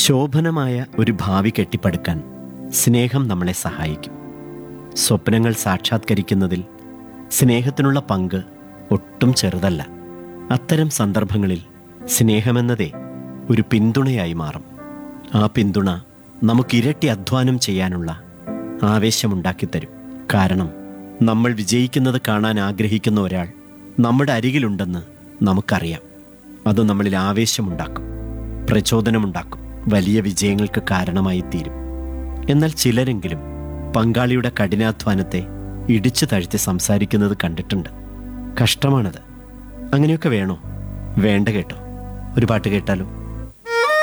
ശോഭനമായ ഒരു ഭാവി കെട്ടിപ്പടുക്കാൻ സ്നേഹം നമ്മളെ സഹായിക്കും സ്വപ്നങ്ങൾ സാക്ഷാത്കരിക്കുന്നതിൽ സ്നേഹത്തിനുള്ള പങ്ക് ഒട്ടും ചെറുതല്ല അത്തരം സന്ദർഭങ്ങളിൽ സ്നേഹമെന്നതേ ഒരു പിന്തുണയായി മാറും ആ പിന്തുണ നമുക്ക് ഇരട്ടി അധ്വാനം ചെയ്യാനുള്ള ആവേശമുണ്ടാക്കിത്തരും കാരണം നമ്മൾ വിജയിക്കുന്നത് കാണാൻ ആഗ്രഹിക്കുന്ന ഒരാൾ നമ്മുടെ അരികിലുണ്ടെന്ന് നമുക്കറിയാം അത് നമ്മളിൽ ആവേശമുണ്ടാക്കും പ്രചോദനമുണ്ടാക്കും വലിയ വിജയങ്ങൾക്ക് കാരണമായി തീരും എന്നാൽ ചിലരെങ്കിലും പങ്കാളിയുടെ കഠിനാധ്വാനത്തെ ഇടിച്ചു താഴ്ത്തി സംസാരിക്കുന്നത് കണ്ടിട്ടുണ്ട് കഷ്ടമാണത് അങ്ങനെയൊക്കെ വേണോ വേണ്ട കേട്ടോ ഒരു പാട്ട് കേട്ടാലോ